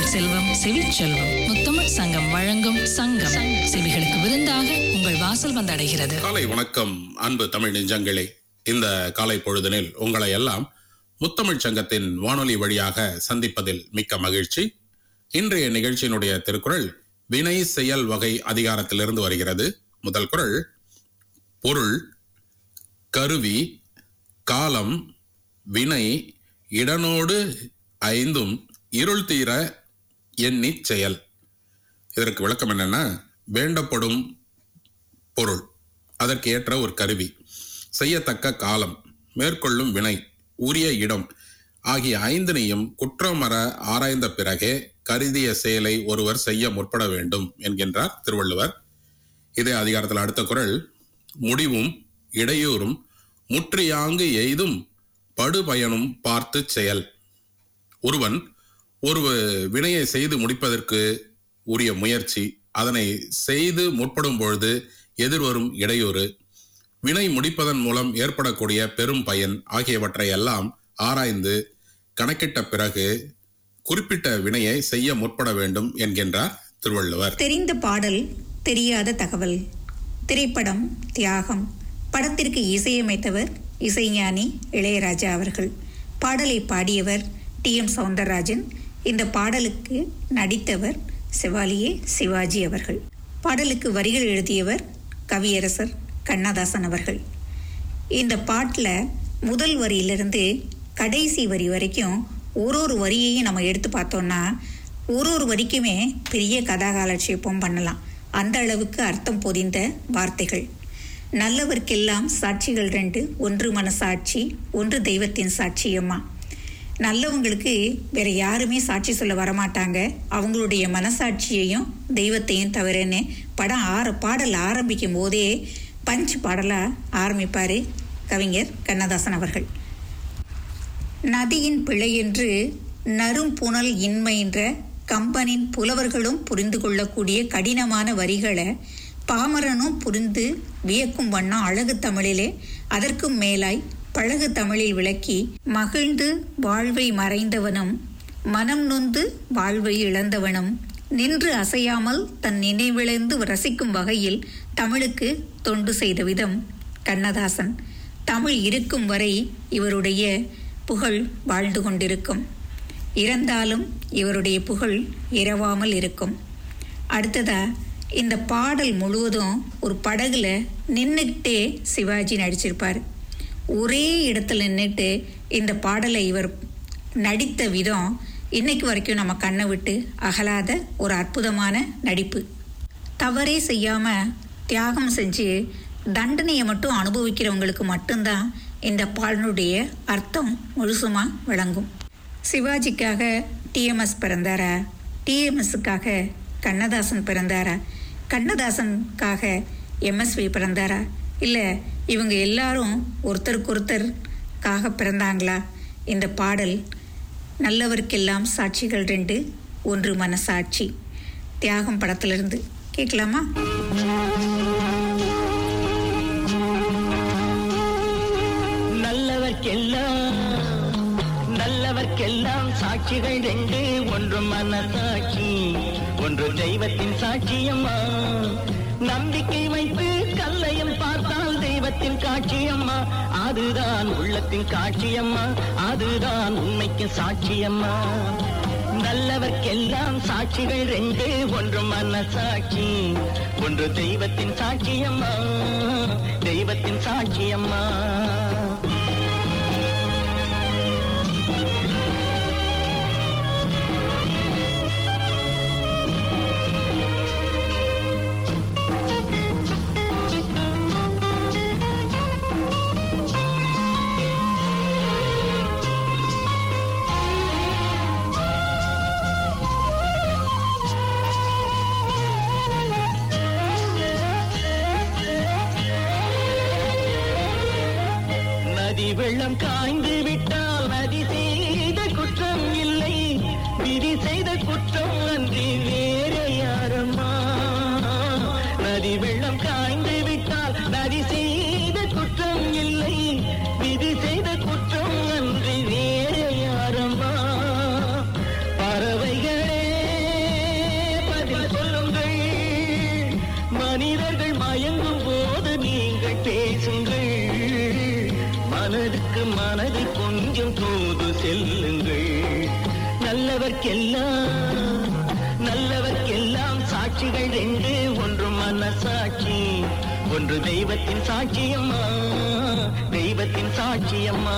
செல்வம் செவிச்செல்வம் முத்தமிழ் சங்கம் வழங்கும் சங்கம் செவிகளுக்கு விருந்தாக உங்கள் வாசல் வந்தடைகிறது காலை வணக்கம் அன்பு தமிழ் நெஞ்சங்களே இந்த காலை பொழுதினில் உங்களை எல்லாம் முத்தமிழ் சங்கத்தின் வானொலி வழியாக சந்திப்பதில் மிக்க மகிழ்ச்சி இன்றைய நிகழ்ச்சியினுடைய திருக்குறள் வினை செயல் வகை அதிகாரத்திலிருந்து வருகிறது முதல் குறள் பொருள் கருவி காலம் வினை இடனோடு ஐந்தும் இருள் தீர எண்ணிச் செயல் இதற்கு விளக்கம் என்னன்னா வேண்டப்படும் பொருள் அதற்கு ஏற்ற ஒரு கருவி செய்யத்தக்க காலம் மேற்கொள்ளும் வினை உரிய இடம் ஆகிய ஐந்தினையும் குற்றமற ஆராய்ந்த பிறகே கருதிய செயலை ஒருவர் செய்ய முற்பட வேண்டும் என்கின்றார் திருவள்ளுவர் இதே அதிகாரத்தில் அடுத்த குறள் முடிவும் இடையூறும் முற்றியாங்கு எய்தும் படுபயனும் பார்த்து செயல் ஒருவன் ஒரு வினையை செய்து முடிப்பதற்கு உரிய முயற்சி அதனை செய்து முற்படும் பொழுது எதிர்வரும் இடையூறு வினை முடிப்பதன் மூலம் ஏற்படக்கூடிய பெரும் பயன் ஆகியவற்றை எல்லாம் ஆராய்ந்து கணக்கிட்ட பிறகு குறிப்பிட்ட வினையை செய்ய முற்பட வேண்டும் என்கின்றார் திருவள்ளுவர் தெரிந்த பாடல் தெரியாத தகவல் திரைப்படம் தியாகம் படத்திற்கு இசையமைத்தவர் இசைஞானி இளையராஜா அவர்கள் பாடலை பாடியவர் டி எம் சவுந்தரராஜன் இந்த பாடலுக்கு நடித்தவர் சிவாலியே சிவாஜி அவர்கள் பாடலுக்கு வரிகள் எழுதியவர் கவியரசர் கண்ணதாசன் அவர்கள் இந்த பாட்டில் முதல் வரியிலிருந்து கடைசி வரி வரைக்கும் ஒரு ஒரு வரியையும் நம்ம எடுத்து பார்த்தோம்னா ஒரு ஒரு வரிக்குமே பெரிய கதாகாலட்சேபம் பண்ணலாம் அந்த அளவுக்கு அர்த்தம் பொதிந்த வார்த்தைகள் நல்லவர்க்கெல்லாம் சாட்சிகள் ரெண்டு ஒன்று மனசாட்சி ஒன்று தெய்வத்தின் சாட்சியம்மா நல்லவங்களுக்கு வேற யாருமே சாட்சி சொல்ல வரமாட்டாங்க அவங்களுடைய மனசாட்சியையும் தெய்வத்தையும் தவிரன்னு படம் ஆர பாடல் ஆரம்பிக்கும் போதே பஞ்ச் பாடலா ஆரம்பிப்பாரு கவிஞர் கண்ணதாசன் அவர்கள் நதியின் பிழையென்று நரும் புனல் இன்மைன்ற கம்பனின் புலவர்களும் புரிந்து கொள்ளக்கூடிய கடினமான வரிகளை பாமரனும் புரிந்து வியக்கும் வண்ணம் அழகு தமிழிலே அதற்கும் மேலாய் பழகு தமிழில் விளக்கி மகிழ்ந்து வாழ்வை மறைந்தவனும் மனம் நொந்து வாழ்வை இழந்தவனும் நின்று அசையாமல் தன் நினைவிழந்து ரசிக்கும் வகையில் தமிழுக்கு தொண்டு செய்த விதம் கண்ணதாசன் தமிழ் இருக்கும் வரை இவருடைய புகழ் வாழ்ந்து கொண்டிருக்கும் இறந்தாலும் இவருடைய புகழ் இரவாமல் இருக்கும் அடுத்ததா இந்த பாடல் முழுவதும் ஒரு படகுல நின்றுக்கிட்டே சிவாஜி நடிச்சிருப்பார் ஒரே இடத்துல நின்றுட்டு இந்த பாடலை இவர் நடித்த விதம் இன்னைக்கு வரைக்கும் நம்ம கண்ணை விட்டு அகலாத ஒரு அற்புதமான நடிப்பு தவறே செய்யாம தியாகம் செஞ்சு தண்டனையை மட்டும் அனுபவிக்கிறவங்களுக்கு மட்டும்தான் இந்த பாடலுடைய அர்த்தம் முழுசுமா விளங்கும் சிவாஜிக்காக டிஎம்எஸ் பிறந்தாரா டிஎம்எஸ்ஸுக்காக கண்ணதாசன் பிறந்தாரா கண்ணதாசனுக்காக எம்எஸ்வி பிறந்தாரா இல்லை இவங்க எல்லாரும் ஒருத்தருக்கு ஒருத்தருக்காக பிறந்தாங்களா இந்த பாடல் நல்லவர்க்கெல்லாம் சாட்சிகள் ரெண்டு ஒன்று மனசாட்சி தியாகம் படத்திலிருந்து கேட்கலாமா நல்லவர்க்கெல்லாம் நல்லவர்க்கெல்லாம் சாட்சிகள் ரெண்டு ஒன்று மனசாட்சி ஒன்று தெய்வத்தின் சாட்சியம்மா நம்பிக்கை வைத்து கல்லையும் பார்த்தால் தெய்வத்தின் காட்சியம்மா அதுதான் உள்ளத்தின் காட்சியம்மா அதுதான் உண்மைக்கு சாட்சியம்மா நல்லவர்க்கெல்லாம் சாட்சிகள் ரெண்டு ஒன்று மனசாட்சி ஒன்று தெய்வத்தின் சாட்சியம்மா தெய்வத்தின் சாட்சியம்மா நதி வெள்ளம் காய்ந்து விட்டால் நதி செய்த குற்றம் இல்லை விதி செய்த குற்றம் அன்றி வேற யாரம்மா நதி வெள்ளம் காய்ந்து விட்டால் நதி செய்த குற்றம் இல்லை விதி செய்த குற்றம் அன்றி வேற யாரம்மா பறவைகளே மனதுக்கு மனது கொஞ்சம் தூது செல்லுங்கள் நல்லவர்க்கெல்லாம் நல்லவர்க்கெல்லாம் சாட்சிகள் ரெண்டு ஒன்று மனசாட்சி ஒன்று தெய்வத்தின் சாட்சியம்மா தெய்வத்தின் சாட்சியம்மா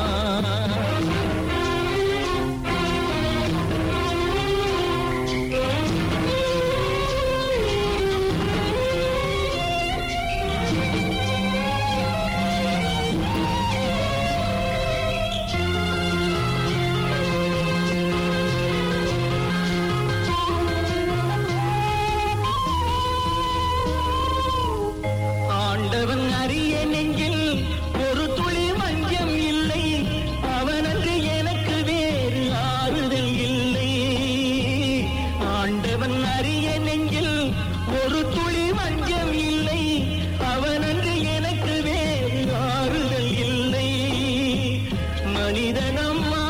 ஆண்டவன் அறிய நெஞ்சில் ஒரு துளி மஞ்சம் இல்லை அவனன்று எனக்கு வேறு ஆறுதல் இல்லை ஆண்டவன் அறிய நெஞ்சில் ஒரு துளி மஞ்சம் இல்லை அவனன்று எனக்கு வேறு ஆறுதல் இல்லை மனிதனம்மா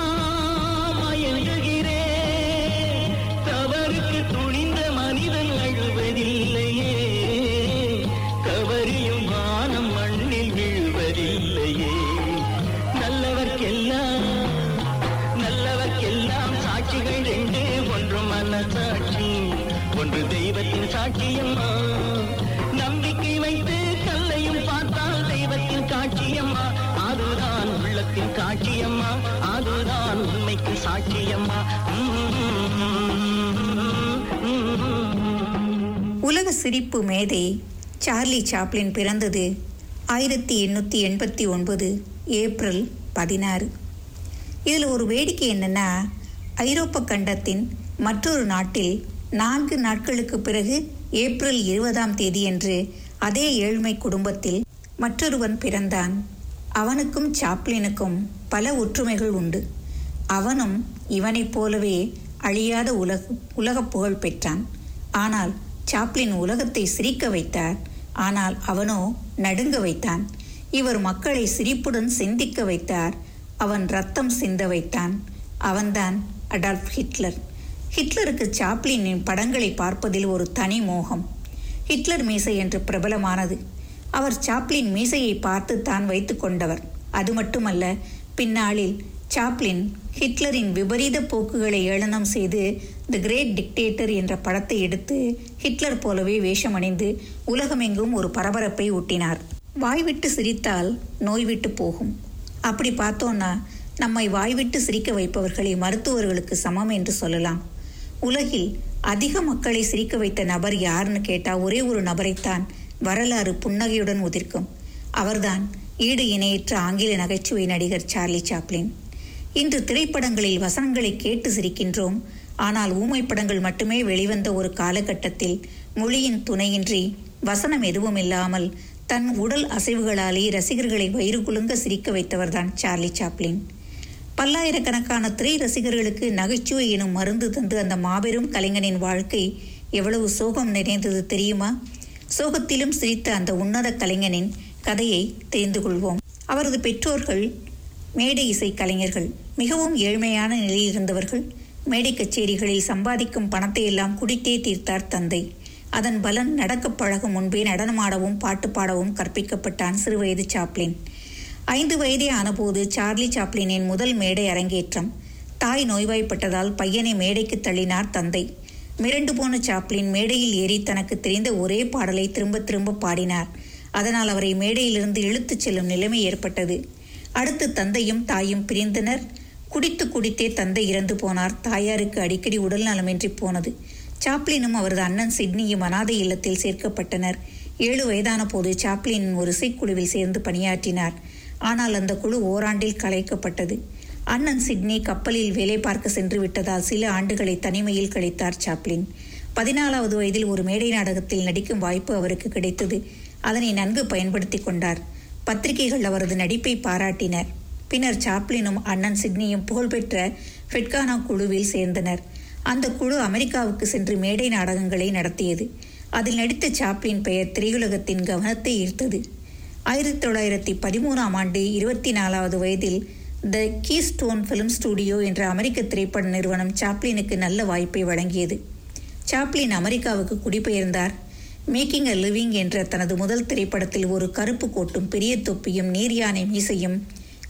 மயங்குகிறேன் தவறுக்கு துணிந்த மனிதன் அழுவதில்லையே தவறியும் வானம் மண்ணில் வீழ்வதில்லையே நல்லவர்க்கெல்லாம் நல்லவர்க்கெல்லாம் சாட்சிகள் ரெண்டு ஒன்று மனசாட்சி ஒன்று தெய்வத்தின் சாட்சியம்மா நம்பிக்கை வைத்து கல்லையும் பார்த்தால் தெய்வத்தின் காட்சியம்மா அதுதான் உள்ளத்தின் காட்சியம்மா அதுதான் உண்மைக்கு சாட்சியம்மா உலக சிரிப்பு மேதை சார்லி சாப்ளின் பிறந்தது ஆயிரத்தி எண்ணூற்றி எண்பத்தி ஒன்பது ஏப்ரல் பதினாறு இதில் ஒரு வேடிக்கை என்னென்னா ஐரோப்பா கண்டத்தின் மற்றொரு நாட்டில் நான்கு நாட்களுக்கு பிறகு ஏப்ரல் இருபதாம் தேதியன்று அதே ஏழ்மை குடும்பத்தில் மற்றொருவன் பிறந்தான் அவனுக்கும் சாப்ளினுக்கும் பல ஒற்றுமைகள் உண்டு அவனும் இவனைப் போலவே அழியாத உலக உலகப் புகழ் பெற்றான் ஆனால் சாப்ளின் உலகத்தை சிரிக்க வைத்தார் ஆனால் அவனோ நடுங்க வைத்தான் இவர் மக்களை சிரிப்புடன் சிந்திக்க வைத்தார் அவன் ரத்தம் சிந்த வைத்தான் அவன்தான் அடால்ஃப் ஹிட்லர் ஹிட்லருக்கு சாப்ளினின் படங்களை பார்ப்பதில் ஒரு தனி மோகம் ஹிட்லர் மீசை என்று பிரபலமானது அவர் சாப்ளின் மீசையை பார்த்து தான் வைத்து கொண்டவர் அது மட்டுமல்ல பின்னாளில் சாப்ளின் ஹிட்லரின் விபரீத போக்குகளை ஏளனம் செய்து தி கிரேட் டிக்டேட்டர் என்ற படத்தை எடுத்து ஹிட்லர் போலவே வேஷமணிந்து உலகமெங்கும் ஒரு பரபரப்பை ஊட்டினார் வாய்விட்டு சிரித்தால் நோய் விட்டு போகும் அப்படி பார்த்தோன்னா நம்மை வாய்விட்டு சிரிக்க வைப்பவர்களை மருத்துவர்களுக்கு சமம் என்று சொல்லலாம் உலகில் அதிக மக்களை சிரிக்க வைத்த நபர் யாருன்னு கேட்டா ஒரே ஒரு நபரைத்தான் வரலாறு புன்னகையுடன் உதிர்க்கும் அவர்தான் ஈடு இணையற்ற ஆங்கில நகைச்சுவை நடிகர் சார்லி சாப்ளின் இன்று திரைப்படங்களில் வசனங்களை கேட்டு சிரிக்கின்றோம் ஆனால் ஊமை படங்கள் மட்டுமே வெளிவந்த ஒரு காலகட்டத்தில் மொழியின் துணையின்றி வசனம் எதுவும் இல்லாமல் தன் உடல் அசைவுகளாலே ரசிகர்களை வயிறு குலுங்க சிரிக்க வைத்தவர்தான் சார்லி சாப்ளின் பல்லாயிரக்கணக்கான திரை ரசிகர்களுக்கு நகைச்சுவை எனும் மருந்து தந்து அந்த மாபெரும் கலைஞனின் வாழ்க்கை எவ்வளவு சோகம் நிறைந்தது தெரியுமா சோகத்திலும் சிரித்த அந்த உன்னத கலைஞனின் கதையை தெரிந்து கொள்வோம் அவரது பெற்றோர்கள் மேடை இசை கலைஞர்கள் மிகவும் ஏழ்மையான நிலையில் இருந்தவர்கள் மேடை கச்சேரிகளில் சம்பாதிக்கும் பணத்தை எல்லாம் குடித்தே தீர்த்தார் தந்தை அதன் பலன் நடக்கப் பழகும் முன்பே நடனமாடவும் பாட்டு பாடவும் கற்பிக்கப்பட்டான் சிறுவயது சாப்ளின் ஐந்து வயதே ஆனபோது சார்லி சாப்ளினின் முதல் மேடை அரங்கேற்றம் தாய் நோய்வாய்ப்பட்டதால் பையனை மேடைக்கு தள்ளினார் தந்தை மிரண்டு போன சாப்ளின் மேடையில் ஏறி தனக்கு தெரிந்த ஒரே பாடலை திரும்ப திரும்ப பாடினார் அதனால் அவரை மேடையிலிருந்து இழுத்துச் செல்லும் நிலைமை ஏற்பட்டது அடுத்து தந்தையும் தாயும் பிரிந்தனர் குடித்து குடித்தே தந்தை இறந்து போனார் தாயாருக்கு அடிக்கடி உடல் நலமின்றி போனது சாப்ளினும் அவரது அண்ணன் சிட்னியும் அனாதை இல்லத்தில் சேர்க்கப்பட்டனர் ஏழு வயதான போது சாப்ளின் ஒரு இசைக்குழுவில் சேர்ந்து பணியாற்றினார் ஆனால் அந்த குழு ஓராண்டில் கலைக்கப்பட்டது அண்ணன் சிட்னி கப்பலில் வேலை பார்க்க சென்று விட்டதால் சில ஆண்டுகளை தனிமையில் கழித்தார் சாப்ளின் பதினாலாவது வயதில் ஒரு மேடை நாடகத்தில் நடிக்கும் வாய்ப்பு அவருக்கு கிடைத்தது அதனை நன்கு பயன்படுத்தி கொண்டார் பத்திரிகைகள் அவரது நடிப்பை பாராட்டினர் பின்னர் சாப்ளினும் அண்ணன் சிட்னியும் புகழ்பெற்ற ஃபெட்கானா குழுவில் சேர்ந்தனர் அந்த குழு அமெரிக்காவுக்கு சென்று மேடை நாடகங்களை நடத்தியது அதில் நடித்த சாப்ளின் பெயர் திரையுலகத்தின் கவனத்தை ஈர்த்தது ஆயிரத்தி தொள்ளாயிரத்தி பதிமூணாம் ஆண்டு இருபத்தி நாலாவது வயதில் த கீஸ்டோன் ஃபிலிம் ஸ்டுடியோ என்ற அமெரிக்க திரைப்பட நிறுவனம் சாப்ளினுக்கு நல்ல வாய்ப்பை வழங்கியது சாப்ளின் அமெரிக்காவுக்கு குடிபெயர்ந்தார் மேக்கிங் அ லிவிங் என்ற தனது முதல் திரைப்படத்தில் ஒரு கருப்பு கோட்டும் பெரிய தொப்பியும் நீர் யானை மீசையும்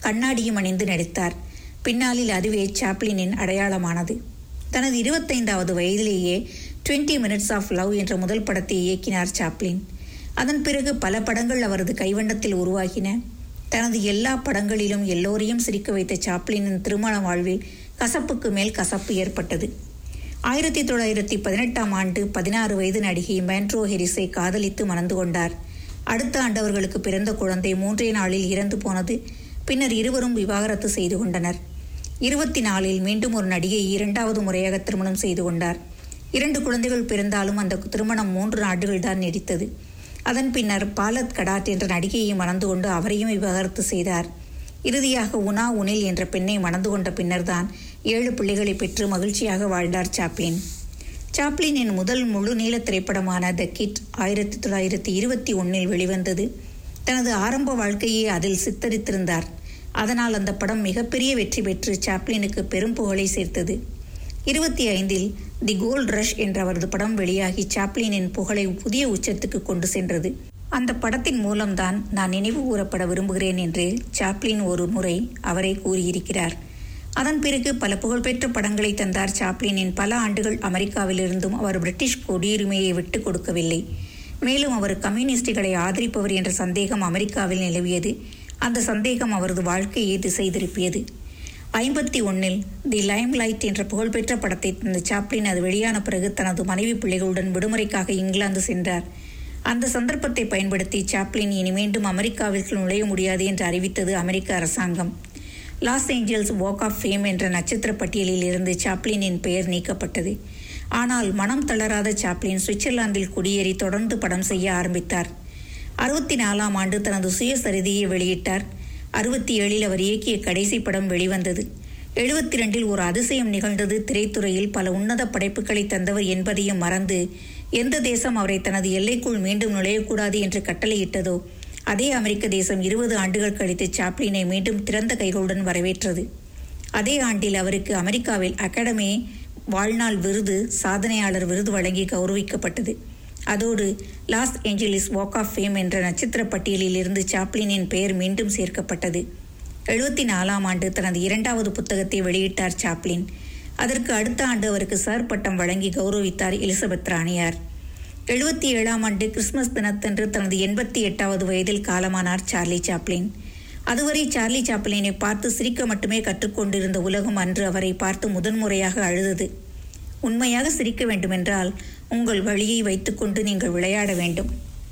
கண்ணாடியும் அணிந்து நடித்தார் பின்னாளில் அதுவே சாப்ளினின் அடையாளமானது தனது இருபத்தைந்தாவது வயதிலேயே டுவெண்ட்டி மினிட்ஸ் ஆஃப் லவ் என்ற முதல் படத்தை இயக்கினார் சாப்ளின் அதன் பிறகு பல படங்கள் அவரது கைவண்ணத்தில் உருவாகின தனது எல்லா படங்களிலும் எல்லோரையும் சிரிக்க வைத்த சாப்ளினின் திருமண வாழ்வில் கசப்புக்கு மேல் கசப்பு ஏற்பட்டது ஆயிரத்தி தொள்ளாயிரத்தி பதினெட்டாம் ஆண்டு பதினாறு வயது நடிகை மேண்ட்ரோ ஹெரிஸை காதலித்து மணந்து கொண்டார் அடுத்த ஆண்டு அவர்களுக்கு பிறந்த குழந்தை மூன்றே நாளில் இறந்து போனது பின்னர் இருவரும் விவாகரத்து செய்து கொண்டனர் இருபத்தி நாலில் மீண்டும் ஒரு நடிகை இரண்டாவது முறையாக திருமணம் செய்து கொண்டார் இரண்டு குழந்தைகள் பிறந்தாலும் அந்த திருமணம் மூன்று ஆண்டுகள் தான் நீடித்தது அதன் பின்னர் பாலத் கடாட் என்ற நடிகையை மணந்து கொண்டு அவரையும் விவாகரத்து செய்தார் இறுதியாக உனா உனில் என்ற பெண்ணை மணந்து கொண்ட பின்னர்தான் ஏழு பிள்ளைகளை பெற்று மகிழ்ச்சியாக வாழ்ந்தார் சாப்ளின் சாப்ளினின் முதல் முழு நீள திரைப்படமான த கிட் ஆயிரத்தி தொள்ளாயிரத்தி இருபத்தி ஒன்னில் வெளிவந்தது தனது ஆரம்ப வாழ்க்கையை அதில் சித்தரித்திருந்தார் அதனால் அந்த படம் மிகப்பெரிய வெற்றி பெற்று சாப்ளினுக்கு பெரும் புகழை சேர்த்தது இருபத்தி ஐந்தில் தி கோல்ட் ரஷ் என்ற அவரது படம் வெளியாகி சாப்ளினின் புகழை புதிய உச்சத்துக்கு கொண்டு சென்றது அந்த படத்தின் மூலம்தான் நான் நினைவு கூறப்பட விரும்புகிறேன் என்று சாப்ளின் ஒரு முறை அவரை கூறியிருக்கிறார் அதன் பிறகு பல புகழ்பெற்ற படங்களை தந்தார் சாப்ளினின் பல ஆண்டுகள் அமெரிக்காவிலிருந்தும் அவர் பிரிட்டிஷ் குடியுரிமையை விட்டுக் கொடுக்கவில்லை மேலும் அவர் கம்யூனிஸ்டுகளை ஆதரிப்பவர் என்ற சந்தேகம் அமெரிக்காவில் நிலவியது அந்த சந்தேகம் அவரது வாழ்க்கையை திசை திருப்பியது ஐம்பத்தி ஒன்னில் தி லைம் லைட் என்ற புகழ்பெற்ற படத்தை தந்த சாப்ளின் அது வெளியான பிறகு தனது மனைவி பிள்ளைகளுடன் விடுமுறைக்காக இங்கிலாந்து சென்றார் அந்த சந்தர்ப்பத்தை பயன்படுத்தி சாப்ளின் இனி மீண்டும் அமெரிக்காவிற்கு நுழைய முடியாது என்று அறிவித்தது அமெரிக்க அரசாங்கம் Los Angeles walk of fame என்ற நட்சத்திர பட்டியலில் இருந்து சாப்ளினின் பெயர் நீக்கப்பட்டது ஆனால் மனம் தளராத சாப்ளின் சுவிட்சர்லாந்தில் குடியேறி தொடர்ந்து படம் செய்ய ஆரம்பித்தார் அறுபத்தி நாலாம் ஆண்டு தனது சுயசரிதியை வெளியிட்டார் அறுபத்தி ஏழில் அவர் இயக்கிய கடைசி படம் வெளிவந்தது எழுபத்தி ரெண்டில் ஒரு அதிசயம் நிகழ்ந்தது திரைத்துறையில் பல உன்னத படைப்புகளை தந்தவர் என்பதையும் மறந்து எந்த தேசம் அவரை தனது எல்லைக்குள் மீண்டும் நுழையக்கூடாது என்று கட்டளையிட்டதோ அதே அமெரிக்க தேசம் இருபது ஆண்டுகள் கழித்து சாப்ளினை மீண்டும் திறந்த கைகளுடன் வரவேற்றது அதே ஆண்டில் அவருக்கு அமெரிக்காவில் அகாடமி வாழ்நாள் விருது சாதனையாளர் விருது வழங்கி கௌரவிக்கப்பட்டது அதோடு Los Angeles walk of fame என்ற நட்சத்திர பட்டியலில் இருந்து சாப்ளினின் பெயர் மீண்டும் சேர்க்கப்பட்டது எழுபத்தி நாலாம் ஆண்டு தனது இரண்டாவது புத்தகத்தை வெளியிட்டார் சாப்ளின் அதற்கு அடுத்த ஆண்டு அவருக்கு சார் பட்டம் வழங்கி கௌரவித்தார் எலிசபெத் ராணியார் எழுபத்தி ஏழாம் ஆண்டு கிறிஸ்துமஸ் தினத்தன்று தனது எண்பத்தி எட்டாவது வயதில் காலமானார் சார்லி சாப்ளின் அதுவரை சார்லி சாப்ளினை பார்த்து சிரிக்க மட்டுமே கற்றுக்கொண்டிருந்த உலகம் அன்று அவரை பார்த்து முதன்முறையாக அழுதது உண்மையாக சிரிக்க வேண்டுமென்றால் உங்கள் வழியை வைத்துக்கொண்டு நீங்கள் விளையாட வேண்டும்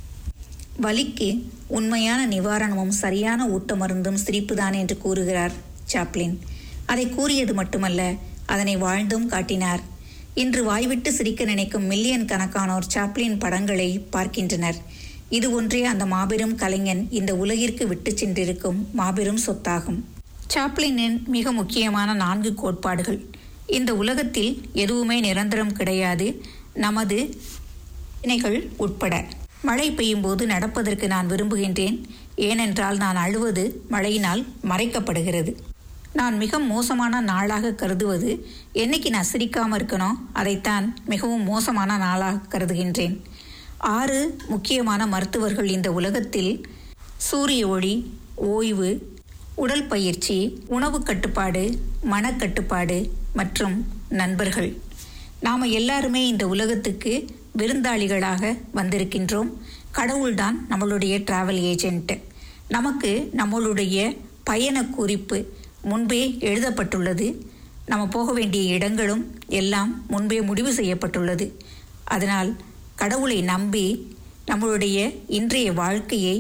வலிக்கு உண்மையான நிவாரணமும் சரியான ஊட்ட மருந்தும் சிரிப்புதான் என்று கூறுகிறார் சாப்ளின் அதை கூறியது மட்டுமல்ல அதனை வாழ்ந்தும் காட்டினார் இன்று வாய்விட்டு சிரிக்க நினைக்கும் மில்லியன் கணக்கானோர் சாப்ளின் படங்களை பார்க்கின்றனர் இது ஒன்றே அந்த மாபெரும் கலைஞன் இந்த உலகிற்கு விட்டு சென்றிருக்கும் மாபெரும் சொத்தாகும் சாப்ளினின் மிக முக்கியமான நான்கு கோட்பாடுகள் இந்த உலகத்தில் எதுவுமே நிரந்தரம் கிடையாது நமது வினைகள் உட்பட மழை பெய்யும் போது நடப்பதற்கு நான் விரும்புகின்றேன் ஏனென்றால் நான் அழுவது மழையினால் மறைக்கப்படுகிறது நான் மிக மோசமான நாளாக கருதுவது என்னைக்கு நான் சிரிக்காமல் இருக்கணும் அதைத்தான் மிகவும் மோசமான நாளாக கருதுகின்றேன் ஆறு முக்கியமான மருத்துவர்கள் இந்த உலகத்தில் சூரிய ஒளி ஓய்வு உடல் பயிற்சி உணவு கட்டுப்பாடு மனக்கட்டுப்பாடு மற்றும் நண்பர்கள் நாம் எல்லாருமே இந்த உலகத்துக்கு விருந்தாளிகளாக வந்திருக்கின்றோம் கடவுள்தான் நம்மளுடைய டிராவல் ஏஜென்ட் நமக்கு நம்மளுடைய பயண குறிப்பு முன்பே எழுதப்பட்டுள்ளது நம்ம போக வேண்டிய இடங்களும் எல்லாம் முன்பே முடிவு செய்யப்பட்டுள்ளது அதனால் கடவுளை நம்பி நம்மளுடைய இன்றைய வாழ்க்கையை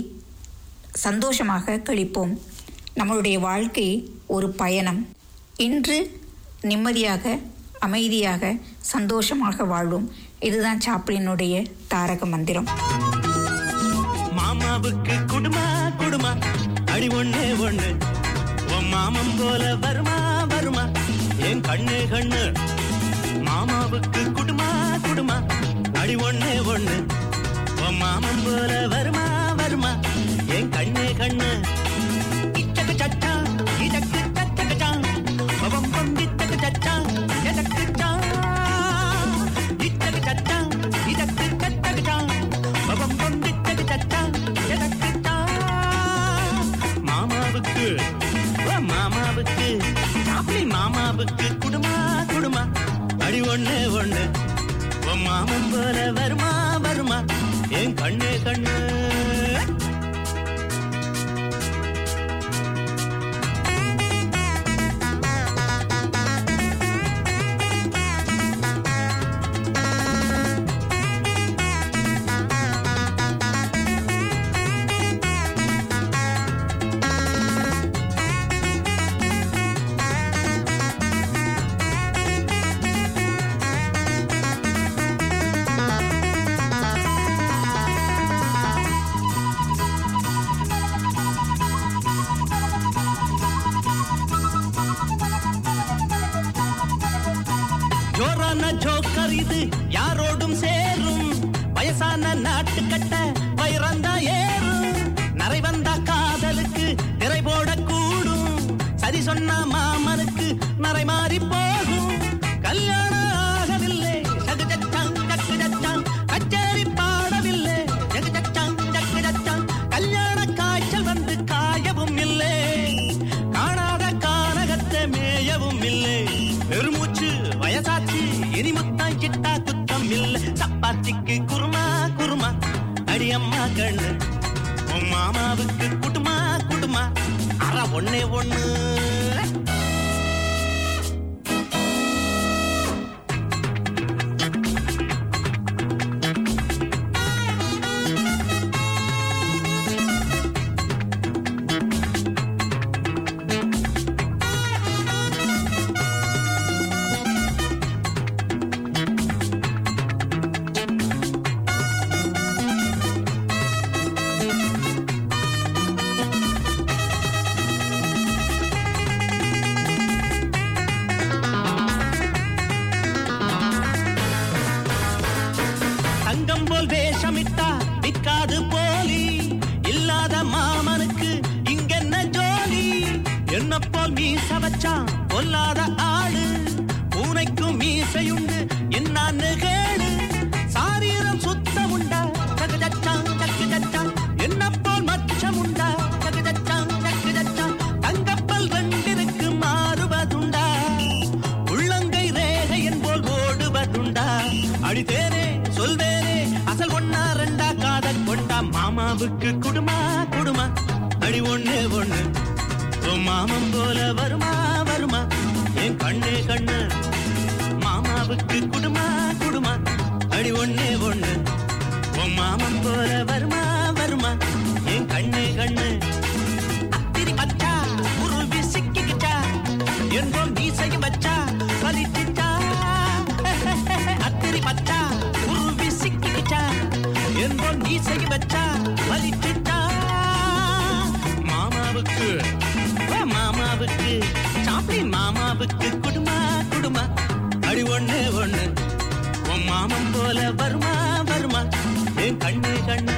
சந்தோஷமாக கழிப்போம் நம்மளுடைய வாழ்க்கை ஒரு பயணம் இன்று நிம்மதியாக அமைதியாக சந்தோஷமாக வாழ்வோம் இதுதான் சாப்ளினுடைய தாரக மந்திரம் மாமாவுக்கு குடுமா குடுமா அடி ஒண்ணே ஒண்ணு உன் மாமன் போல வருமா வருமா என் கண்ணே கண்ணு மாமாவுக்கு குடுமா குடுமா அடி ஒண்ணே ஒண்ணு உன் மாமன் போல வருமா வருமா என் கண்ணே கண்ணு இச்சக்கு சச்சா இதக்கு சச்சகச்சா பவம் பம் இச்சக்கு சச்சா எதக்கு சா இச்சக்கு சச்சா இதக்கு சச்சகச்சா பவம் பம் இச்சக்கு சச்சா எதக்கு சா மாமாவுக்கு மாமாவுக்கு அப்படி மாமாவுக்கு குடுமா குடுமா அடி ஒண்ணு ஒண்ணு உன் மாமன் போல வருமா வருமா என் கண்ணே கண்ணு ஜோரான ஜோக்கர் இது யாரோடும் சேரும் வயசான நாட்டுக்கட்ட வைரந்தா ஏறும் நரை வந்தா காதலுக்கு திரை போடக்கூடும் சரி சொன்ன மாமனுக்கு நரை மாறி போகும் கல்யாணம் ஆகவில்லை சகுஜச்சாங் சக்குஜச்சாங் கச்சேரி பாடவில்லை ஜகுஜச்சாங் சக்குஜச்சாங் கல்யாண காய்ச்சல் வந்து காயவும் இல்லை காணாத கானகத்தை மேயவும் இல்லை பெருமூச்சு வயசாச்சு இனி முத்தம் கிட்டா குத்தம் இல்ல சப்பாத்திக்கு குருமா குருமா அடியம்மா கண்ணு உன் மாமாவுக்கு குட்டுமா குட்டுமா அற ஒண்ணே ஒண்ணு தங்கம் போல் வேஷமிட்டா விக்காது போலி இல்லாத மாமனுக்கு இங்கென்ன ஜோலி என்ன போல் மீச வச்சான் பொல்லாத ஆளு பூனைக்கும் மீசையுண்டு என்னான்னு கேளு சாரீரம் சுத்தம் உண்டா சகுஜச்சான் சக்குஜச்சான் என்ன போல் மச்சம் உண்டா சகுஜச்சான் சக்குஜச்சான் தங்கப்பல் ரெண்டிற்கு மாறுவதுண்டா உள்ளங்கை ரேகை என்போல் ஓடுவதுண்டா அடித்தேனே சொல்வேனே அசல் ஒன்னா ரெண்டா காதல் கொண்டா மாமாவுக்கு குடுமா குடுமா அடி ஒண்ணு ஒண்ணு உன் மாமன் போல வருமா வருமா என் கண்ணே கண்ணு மாமாவுக்கு குடுமா குடுமா அடி ஒண்ணே ஒண்ணு உன் மாமன் போல வருமா வருமா என் கண்ணே கண்ணு அத்திரி பச்சா உருவி சிக்கிக்கிச்சா என்போம் மீசையும் வச்சா வலிச்சிச்சா அத்திரி பச்சா உருவி சிக்கிக்கிச்சா என்போம் மீசையும் வச்சா வலிச்சிச்சா மாமாவுக்கு ஓ மாமாவுக்கு சாப்பிளின் மாமாவுக்கு குடுமா குடுமா அடி ஒண்ணு ஒண்ணு உன் மாமன் போல வருமா வருமா என் கண்ணு கண்ணு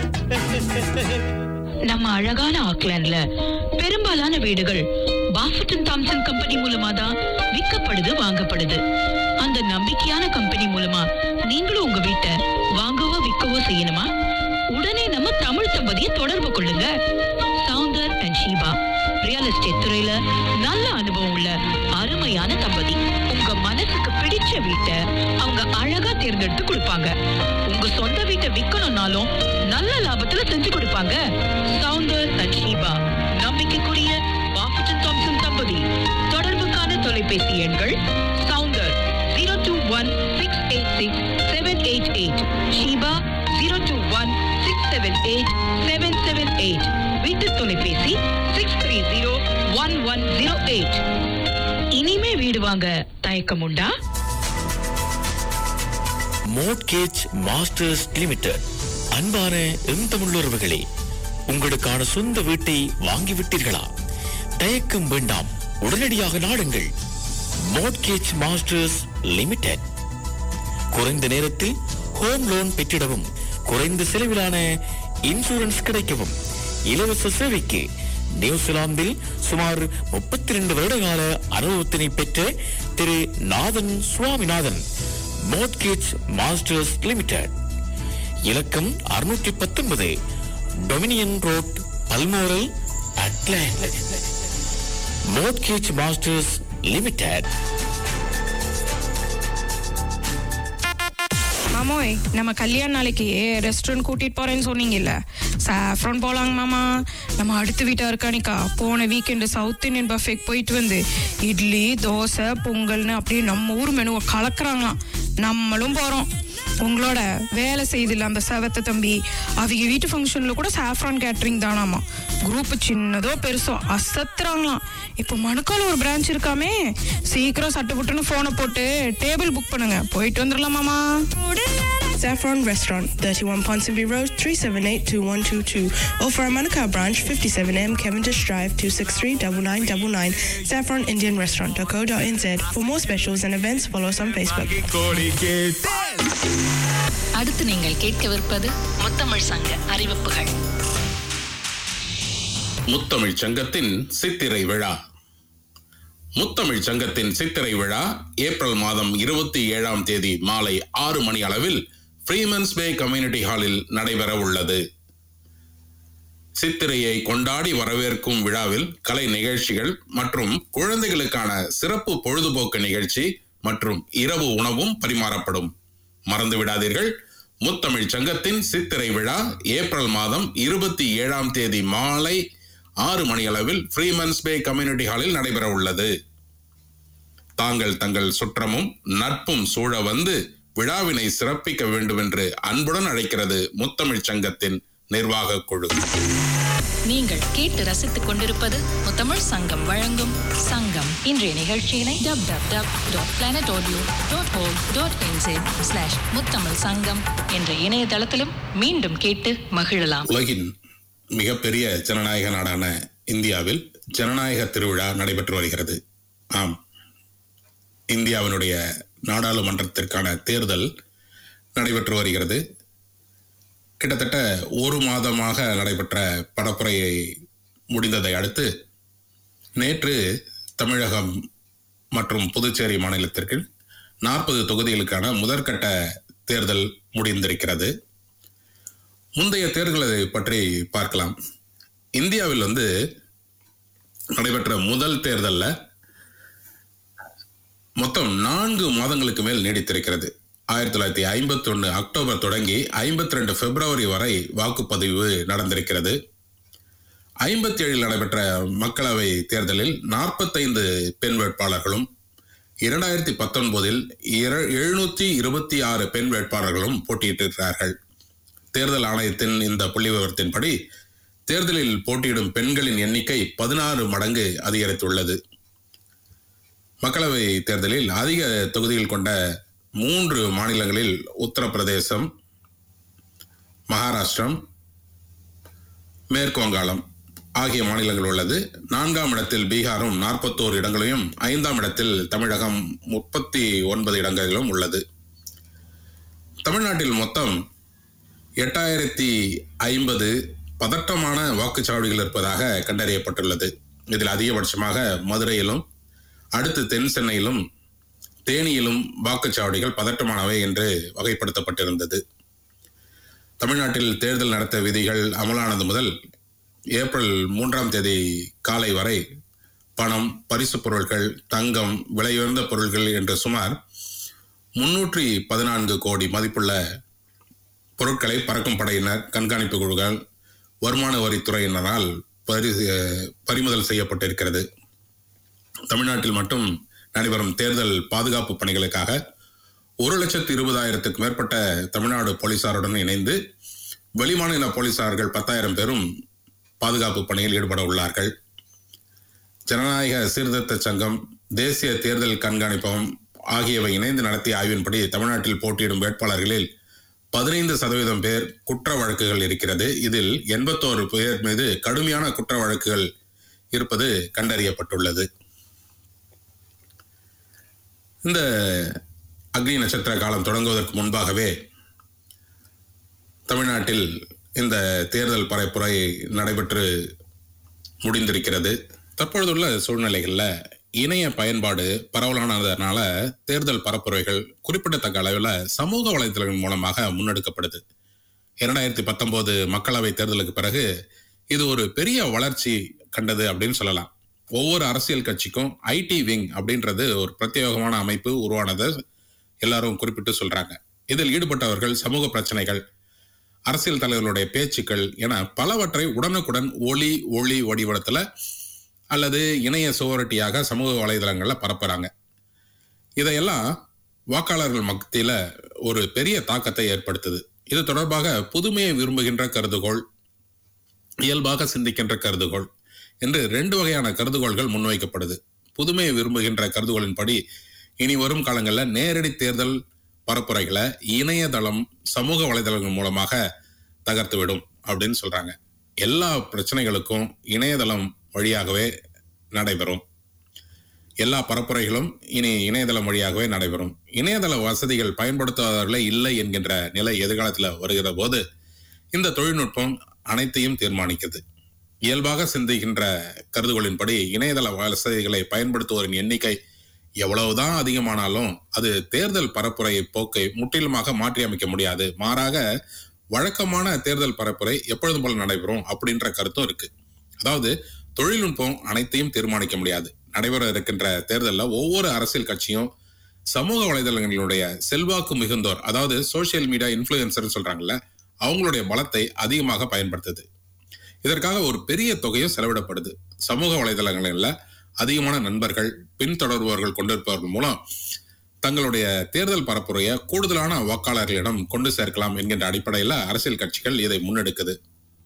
நம்ம அழகான ஆக்லாண்ட்ல பெரும்பாலான வீடுகள் பாஃபட்டன் தாம்சன் கம்பெனி மூலமா தான் விற்கப்படுது வாங்கப்படுது அந்த நம்பிக்கையான கம்பெனி மூலமா நீங்களும் உங்க வீட்டை வாங்கவோ விற்கவோ செய்யணுமா உடனே நம்ம தமிழ் தம்பதியை தொடர்பு கொள்ளுங்க Soundar and Sheeba real estate துறையில நல்ல அனுபவம் உள்ள அருமையான தம்பதி உங்க மனசுக்கு பிடிச்ச வீட்டை அவங்க அழகா தேர்ந்தெடுத்து கொடுப்பாங்க உங்க சொந்த வீட்டை விக்கணும்னாலும் நல்ல லாபத்துல செஞ்சு கொடுப்பாங்க சவுந்தர் அண்ட் ஷீபா நம்பிக்கைக்குரிய பாஃபட்டன் தாம்சன் தம்பதி தொடர்புக்கான தொலைபேசி எண்கள் Soundar zero two one six eight six seven eight eight Sheeba zero two one six seven eight seven seven eight வீட்டு தொலைபேசி six three zero one one zero eight இனிமே வீடு வாங்க தயக்கம் உண்டா மோட்கேஜ் மாஸ்டர்ஸ் லிமிடெட் அன்பான எம் தமிழுறவுகளே உங்களுக்கான சொந்த வீட்டை வாங்கிவிட்டீர்களா தயக்கம் வேண்டாம் உடனடியாக நாடுங்கள் மோட்கேஜ் மாஸ்டர்ஸ் லிமிடெட் குறைந்த நேரத்தில் ஹோம் லோன் பெற்றிடவும் குறைந்த செலவிலான இன்சூரன்ஸ் கிடைக்கவும் இலவச சேவைக்கு நியூசிலாந்தில் சுமார் முப்பத்தி ரெண்டு வருட கால அனுபவத்தினை பெற்ற திரு Nathan Swaminathan mortgage masters limited இலக்கம் அறுநூற்றி பத்தொன்பது Dominion road Balmoral Auckland mortgage masters limited மாமோய் நம்ம கல்யாண நாளைக்கு ரெஸ்டாரண்ட் கூட்டிட்டு போறேன்னு சொன்னீங்கல்ல சாஃப்ரான் போலாங்க மாமா நம்ம அடுத்த வீட்டா இருக்கானிக்கா போன வீக்கெண்டு சவுத் இந்தியன் பஃபேக்கு போயிட்டு வந்து இட்லி தோசை பொங்கல்னு அப்படியே நம்ம ஊர் மெனுவை கலக்குறாங்களாம் நம்மளும் போறோம் உங்களோட வேலை செய்தில்ல அந்த செவத்த தம்பி அவங்க வீட்டு ஃபங்க்ஷன்ல கூட சாஃப்ரான் கேட்டரிங் தானாமா குரூப் சின்னதோ பெருசோ அசத்துறாங்களாம் இப்போ மணுக்கால ஒரு பிரான்ச் இருக்காமே சீக்கிரம் சட்டு புட்டுன்னு ஃபோனை போட்டு டேபிள் புக் பண்ணுங்க போயிட்டு வந்துடலாமாமா Saffron Restaurant, 31 Ponsonby Road, 378-2122. Or for our Manukau branch, 57M Cavendish Drive, 263-9999. Saffron Indian Restaurant.co.nz. For more specials and events, follow us on Facebook. அடுத்து நீங்கள் கேட்கவிருப்பது முத்தமிழ் சங்க அறிவிப்புகள் முத்தமிழ் சங்கத்தின் சித்திரை விழா முத்தமிழ் சங்கத்தின் சித்திரை விழா ஏப்ரல் மாதம் இருபத்தி ஏழாம் தேதி மாலை ஆறு மணி அளவில் ஃப்ரீமன்ஸ் பே கம்யூனிட்டி ஹாலில் நடைபெற உள்ளது சித்திரையை கொண்டாடி வரவேற்கும் விழாவில் கலை நிகழ்ச்சிகள் மற்றும் குழந்தைகளுக்கான சிறப்பு பொழுதுபோக்கு நிகழ்ச்சி மற்றும் இரவு உணவும் பரிமாறப்படும் மறந்து விடாதீர்கள் முத்தமிழ் சங்கத்தின் சித்திரை விழா ஏப்ரல் மாதம் இருபத்தி ஏழாம் தேதி மாலை ஆறு மணி அளவில் ஃப்ரீமன்ஸ் பே கம்யூனிட்டி ஹாலில் நடைபெற உள்ளது தாங்கள் தங்கள் சுற்றமும் நட்பும் சூழ வந்து விழாவினை சிறப்பிக்க வேண்டும் என்று அன்புடன் அழைக்கிறது முத்தமிழ் சங்கத்தின் நிர்வாக குழு நீங்கள் கேட்டு ரசித்துக் கொண்டிருப்பது முத்தமிழ் சங்கம் வழங்கும் சங்கம் இன்றைய நிகழ்ச்சியினை dub dub dub dot planet audio dot o dot slash Muthamizh Sangam என்ற இணையதளத்திலும் மீண்டும் கேட்டு மகிழலாம் உலகின் மிகப்பெரிய ஜனநாயக நாடான இந்தியாவில் ஜனநாயக திருவிழா நடைபெற்று வருகிறது ஆம் இந்தியாவினுடைய நாடாளுமன்றத்திற்கான தேர்தல் நடைபெற்று வருகிறது கிட்டத்தட்ட ஒரு மாதமாக நடைபெற்ற படப்புரையை முடிந்ததை அடுத்து நேற்று தமிழகம் மற்றும் புதுச்சேரி மாநிலத்திற்கு நாற்பது தொகுதிகளுக்கான முதற்கட்ட தேர்தல் முடிந்திருக்கிறது முந்தைய தேர்தலை பற்றி பார்க்கலாம் இந்தியாவில் வந்து நடைபெற்ற முதல் தேர்தலில் மொத்தம் நான்கு மாதங்களுக்கு மேல் நீடித்திருக்கிறது ஆயிரத்தி தொள்ளாயிரத்தி ஐம்பத்தி ஒன்று அக்டோபர் தொடங்கி ஐம்பத்தி ரெண்டு பிப்ரவரி வரை வாக்குப்பதிவு நடந்திருக்கிறது ஐம்பத்தி ஏழில் நடைபெற்ற மக்களவை தேர்தலில் நாற்பத்தைந்து பெண் வேட்பாளர்களும் இரண்டாயிரத்தி பத்தொன்பதில் எழுநூத்தி இருபத்தி ஆறு பெண் வேட்பாளர்களும் போட்டியிட்டிருக்கிறார்கள் தேர்தல் ஆணையத்தின் இந்த புள்ளி விவரத்தின்படி தேர்தலில் போட்டியிடும் பெண்களின் எண்ணிக்கை பதினாறு மடங்கு அதிகரித்துள்ளது மக்களவை தேர்தலில் அதிக தொகுதிகள் கொண்ட மூன்று மாநிலங்களில் உத்தரப்பிரதேசம் மகாராஷ்டிரம் மேற்கு வங்காளம் ஆகிய மாநிலங்கள் உள்ளது நான்காம் இடத்தில் பீகாரும் நாற்பத்தோரு இடங்களையும் ஐந்தாம் இடத்தில் தமிழகம் முப்பத்தி ஒன்பது இடங்களிலும் உள்ளது தமிழ்நாட்டில் மொத்தம் எட்டாயிரத்தி ஐம்பது பதட்டமான வாக்குச்சாவடிகள் இருப்பதாக கண்டறியப்பட்டுள்ளது இதில் அதிகபட்சமாக மதுரையிலும் அடுத்து தென் சென்னையிலும் தேனியிலும் வாக்குச்சாவடிகள் பதட்டமானவை என்று வகைப்படுத்தப்பட்டிருந்தது தமிழ்நாட்டில் தேர்தல் நடத்த விதிகள் அமலானது முதல் ஏப்ரல் மூன்றாம் தேதி காலை வரை பணம் பரிசு பொருட்கள் தங்கம் விலையுயர்ந்த பொருட்கள் என்று சுமார் முன்னூற்றி பதினான்கு கோடி மதிப்புள்ள பொருட்களை பறக்கும் படையினர் கண்காணிப்பு குழுக்கள் வருமான வரித்துறையினரால் பரி பறிமுதல் செய்யப்பட்டிருக்கிறது தமிழ்நாட்டில் மட்டும் நடைபெறும் தேர்தல் பாதுகாப்பு பணிகளுக்காக ஒரு லட்சத்து இருபதாயிரத்துக்கு மேற்பட்ட தமிழ்நாடு போலீசாருடன் இணைந்து வெளிமாநில போலீசார்கள் பத்தாயிரம் பேரும் பாதுகாப்பு பணியில் ஈடுபட உள்ளார்கள் ஜனநாயக சீர்திருத்த சங்கம் தேசிய தேர்தல் கண்காணிப்பகம் ஆகியவை இணைந்து நடத்திய ஆய்வின்படி தமிழ்நாட்டில் போட்டியிடும் வேட்பாளர்களில் பதினைந்து சதவீதம் பேர் குற்ற வழக்குகள் இருக்கிறது இதில் எண்பத்தோரு பேர் மீது கடுமையான குற்ற வழக்குகள் இருப்பது கண்டறியப்பட்டுள்ளது இந்த அக்னி நட்சத்திர காலம் தொடங்குவதற்கு முன்பாகவே தமிழ்நாட்டில் இந்த தேர்தல் பரப்புரை நடைபெற்று முடிந்திருக்கிறது தற்பொழுதுள்ள சூழ்நிலைகளில் இணைய பயன்பாடு பரவலானதுனால தேர்தல் பரப்புரைகள் குறிப்பிடத்தக்க அளவில் சமூக வலைதளங்கள் மூலமாக முன்னெடுக்கப்படுது இரண்டாயிரத்தி பத்தொன்பது மக்களவை தேர்தலுக்கு பிறகு இது ஒரு பெரிய வளர்ச்சி கண்டது அப்படின்னு சொல்லலாம் ஒவ்வொரு அரசியல் கட்சிக்கும் ஐடி விங் அப்படின்றது ஒரு பிரத்யேகமான அமைப்பு உருவானதை எல்லாரும் குறிப்பிட்டு சொல்றாங்க இதில் ஈடுபட்டவர்கள் சமூக பிரச்சனைகள் அரசியல் தலைவர்களுடைய பேச்சுக்கள் என பலவற்றை உடனுக்குடன் ஒளி ஒளி வடிவத்துல அல்லது இணைய சுவரட்டியாக சமூக வலைதளங்கள்ல பரப்புறாங்க இதையெல்லாம் வாக்காளர்கள் மத்தியில ஒரு பெரிய தாக்கத்தை ஏற்படுத்துது இது தொடர்பாக புதுமையை விரும்புகின்ற கருதுகோள் இயல்பாக சிந்திக்கின்ற கருதுகோள் என்று ரெண்டு வகையான கருதுகோள்கள் முன்வைக்கப்படுது புதுமையை விரும்புகின்ற கருதுகோளின்படி இனி வரும் காலங்களில் நேரடி தேர்தல் பரப்புரைகளை இணையதளம் சமூக வலைதளங்கள் மூலமாக தகர்த்துவிடும் அப்படின்னு சொல்றாங்க எல்லா பிரச்சனைகளுக்கும் இணையதளம் வழியாகவே நடைபெறும் எல்லா பரப்புரைகளும் இனி இணையதளம் வழியாகவே நடைபெறும் இணையதள வசதிகள் பயன்படுத்தாதவர்களே இல்லை என்கின்ற நிலை எதிர்காலத்தில் வருகிற போது இந்த தொழில்நுட்பம் அனைத்தையும் தீர்மானிக்குது இயல்பாக சிந்திக்கின்ற கருதுகோளின்படி இணையதள வசதிகளை பயன்படுத்துவோரின் எண்ணிக்கை எவ்வளவுதான் அதிகமானாலும் அது தேர்தல் பரப்புரை போக்கை முற்றிலுமாக மாற்றி அமைக்க முடியாது மாறாக வழக்கமான தேர்தல் பரப்புரை எப்பொழுதும் போல நடைபெறும் அப்படின்ற கருத்தும் இருக்கு அதாவது தொழில்நுட்பம் அனைத்தையும் தீர்மானிக்க முடியாது நடைபெற இருக்கின்ற தேர்தலில் ஒவ்வொரு அரசியல் கட்சியும் சமூக வலைதளங்களுடைய செல்வாக்கு மிகுந்தோர் அதாவது சோசியல் மீடியா இன்ஃபுளுசர் சொல்றாங்கல்ல அவங்களுடைய பலத்தை அதிகமாக பயன்படுத்துது இதற்காக ஒரு பெரிய தொகையும் செலவிடப்படுது சமூக வலைதளங்களில் அதிகமான நண்பர்கள் பின்தொடர்பவர்கள் கொண்டிருப்பவர்கள் மூலம் தங்களுடைய தேர்தல் பரப்புரையை கூடுதலான வாக்காளர்களிடம் கொண்டு சேர்க்கலாம் என்கின்ற அடிப்படையில் அரசியல் கட்சிகள் இதை முன்னெடுக்குது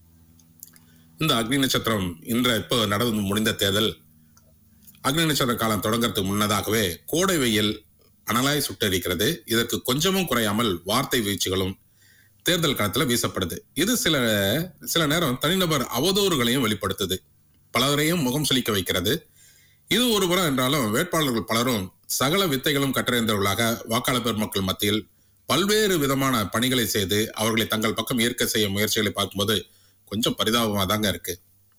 இந்த அக்னி நட்சத்திரம் இன்ற இப்போ நடந்து முடிந்த தேர்தல் அக்னி நட்சத்திர காலம் தொடங்கறதுக்கு முன்னதாகவே கோடை வெயில் அனலாய் சுட்டரிக்கிறது இதற்கு கொஞ்சமும் குறையாமல் வார்த்தை வீழ்ச்சிகளும் தேர்தல் காலத்தில் வீசப்படுது இது சில சில நேரம் தனிநபர் அவதூறுகளையும் வெளிப்படுத்துது பலரையும் முகம் சுளிக்க வைக்கிறது இது ஒரு புறம் என்றாலும் வேட்பாளர்கள் பலரும் சகல வித்தைகளும் கற்றறிந்தவர்களாக வாக்காளர் பெருமக்கள் மத்தியில் பல்வேறு விதமான பணிகளை செய்து அவர்களை தங்கள் பக்கம் ஈர்க்க செய்ய முயற்சிகளை பார்க்கும்போது கொஞ்சம் பரிதாபமாக தாங்க இருக்கு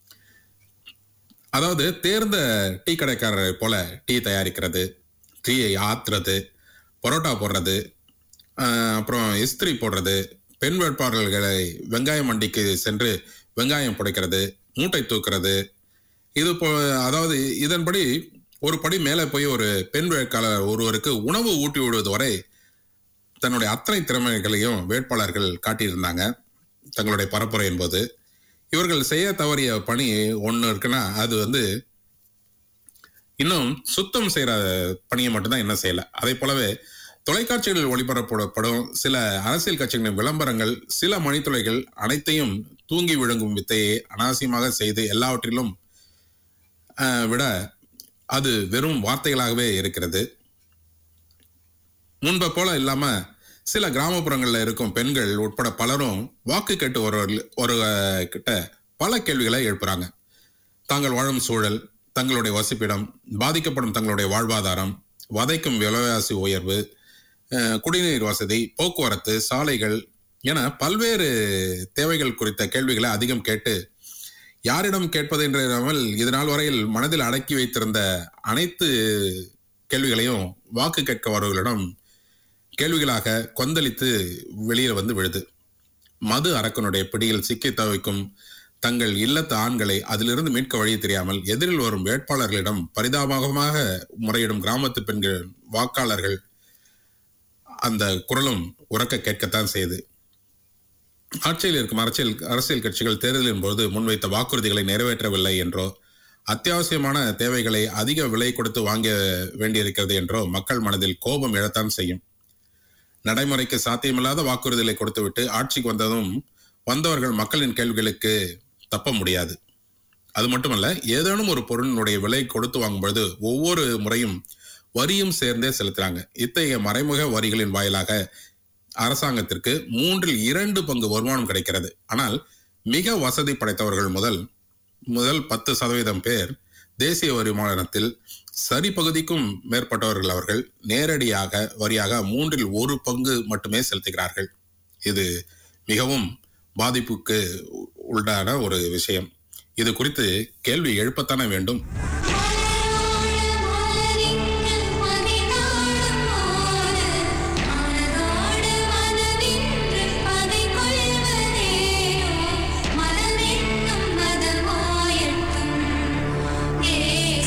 அதாவது தேர்ந்த டீ கடைக்காரரை போல டீ தயாரிக்கிறது டீயை ஆத்துறது பரோட்டா போடுறது ஆஹ் அப்புறம் இஸ்திரி போடுறது பெண் வேட்பாளர்களை வெங்காய மண்டிக்கு சென்று வெங்காயம் புடைக்கிறது மூட்டை தூக்குறது இது போ அதாவது இதன்படி ஒரு படி மேலே போய் ஒரு பெண் வேட்பாளர் ஒருவருக்கு உணவு ஊட்டி விடுவது வரை தன்னுடைய அத்தனை திறமைகளையும் வேட்பாளர்கள் காட்டியிருந்தாங்க தங்களுடைய பரப்புரை என்பது இவர்கள் செய்ய தவறிய பணி ஒன்று இருக்குன்னா அது வந்து இன்னும் சுத்தம் செய்யற பணியை மட்டும்தான் என்ன செய்யல அதே போலவே தொலைக்காட்சிகளில் ஒளிபரப்பப்படும் சில அரசியல் கட்சிகளின் விளம்பரங்கள் சில மணித்துளைகள் அனைத்தையும் தூங்கி விழுங்கும் வித்தையை அனாவசியமாக செய்து எல்லாவற்றிலும் ஆஹ், விட அது வெறும் வார்த்தைகளாகவே இருக்கிறது முன்பை போல இல்லாம சில கிராமப்புறங்களில் இருக்கும் பெண்கள் உட்பட பலரும் வாக்கு கேட்டு ஒரு ஒரு அஹ், கிட்ட பல கேள்விகளை எழுப்புறாங்க தாங்கள் வாழும் சூழல் தங்களுடைய வசிப்பிடம் பாதிக்கப்படும் தங்களுடைய வாழ்வாதாரம் வதைக்கும் விலைவாசி உயர்வு அஹ், குடிநீர் வசதி போக்குவரத்து சாலைகள் என பல்வேறு தேவைகள் குறித்த கேள்விகளை அதிகம் கேட்டு யாரிடம் கேட்பது என்றாமல் இது நாள் வரையில் மனதில் அடக்கி வைத்திருந்த அனைத்து கேள்விகளையும் வாக்கு கேட்க வருவர்களிடம் கேள்விகளாக கொந்தளித்து வெளியில் வந்து விழுது மது அரக்கனுடைய பிடியில் சிக்கி தவிக்கும் தங்கள் இல்லத்து ஆண்களை அதிலிருந்து மீட்க வழி தெரியாமல் எதிரில் வரும் வேட்பாளர்களிடம் பரிதாபமாக முறையிடும் கிராமத்து பெண்கள் வாக்காளர்கள் அந்த குரலும் உறக்க கேட்கத்தான் செய்யுது ஆட்சியில் இருக்கும் அரசியல் அரசியல் கட்சிகள் தேர்தலின் போது முன்வைத்த வாக்குறுதிகளை நிறைவேற்றவில்லை என்றோ அத்தியாவசியமான தேவைகளை அதிக விலை கொடுத்து வாங்க வேண்டியிருக்கிறது என்றோ மக்கள் மனதில் கோபம் எழத்தான் செய்யும் நடைமுறைக்கு சாத்தியமில்லாத வாக்குறுதிகளை கொடுத்துவிட்டு ஆட்சிக்கு வந்ததும் வந்தவர்கள் மக்களின் கேள்விகளுக்கு தப்ப முடியாது அது மட்டுமல்ல ஏதேனும் ஒரு பொருளினுடைய விலை கொடுத்து வாங்கும்பொழுது ஒவ்வொரு முறையும் வரியும் சேர்ந்தே செலுத்துறாங்க இத்தகைய மறைமுக வரிகளின் வாயிலாக அரசாங்கத்திற்கு மூன்றில் இரண்டு பங்கு வருமானம் கிடைக்கிறது ஆனால் மிக வசதி படைத்தவர்கள் முதல் முதல் பத்து சதவீதம் பேர் தேசிய வருமானத்தில் சரி பகுதிக்கும் மேற்பட்டவர்கள் அவர்கள் நேரடியாக வரியாக மூன்றில் ஒரு பங்கு மட்டுமே செலுத்துகிறார்கள் இது மிகவும் பாதிப்புக்கு உள்ளான ஒரு விஷயம் இது குறித்து கேள்வி எழுப்பத்தானே வேண்டும் மதமென்னும் மதமாயட்டும்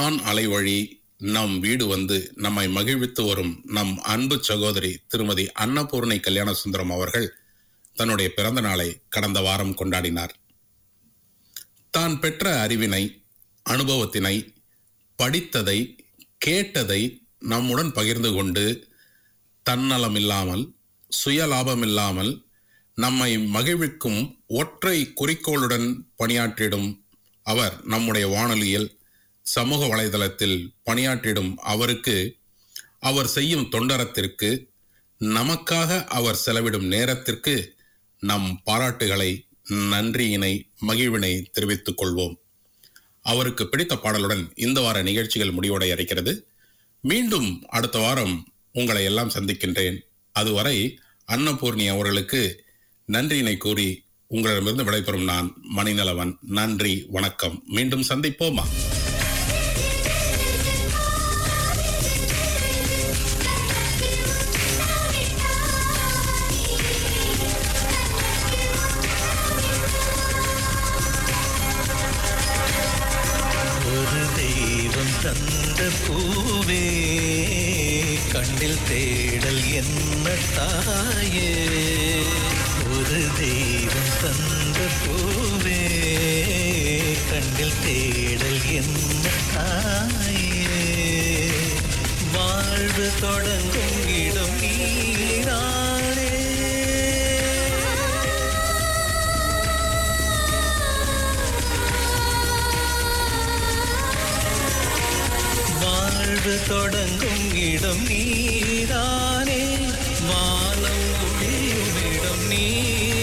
வான் அலைவழி நம் வீடு வந்து நம்மை மகிழ்வித்து வரும் நம் அன்பு சகோதரி திருமதி அன்னபூர்ணை கல்யாண சுந்தரம் அவர்கள் தன்னுடைய பிறந்த நாளை கடந்த வாரம் கொண்டாடினார் தான் பெற்ற அறிவினை அனுபவத்தினை படித்ததை கேட்டதை நம்முடன் பகிர்ந்து கொண்டு தன்னலம் இல்லாமல் சுயலாபம் இல்லாமல் நம்மை மகிழ்விக்கும் ஒற்றை குறிக்கோளுடன் பணியாற்றிடும் அவர் நம்முடைய வானொலியில் சமூக வலைதளத்தில் பணியாற்றிடும் அவருக்கு அவர் செய்யும் தொண்டரத்திற்கு நமக்காக அவர் செலவிடும் நேரத்திற்கு நம் பாராட்டுகளை நன்றியினை மகிழ்வினை தெரிவித்துக் கொள்வோம் அவருக்கு பிடித்த பாடலுடன் இந்த வார நிகழ்ச்சிகள் முடிவடைய இருக்கிறது மீண்டும் அடுத்த வாரம் உங்களை எல்லாம் சந்திக்கின்றேன் அதுவரை அன்னபூர்ணி அவர்களுக்கு நன்றியினை கூறி உங்களிடமிருந்து விடைபெறும் நான் மணிநலவன் நன்றி வணக்கம் மீண்டும் சந்திப்போமா ஒரு தெய்வம் தந்த பூவே கண்ணில் தேடல் என்ன தாயே ஒரு தெய்வம் தந்த பூவே கண்ணில் தேடல் என்ன தாயே வாழ்வு தொடங்கும் இடம் நீரானே வாழ்வு தொடங்கும் இடம் நீதானே வானம் ஒளியும் இடம் நீ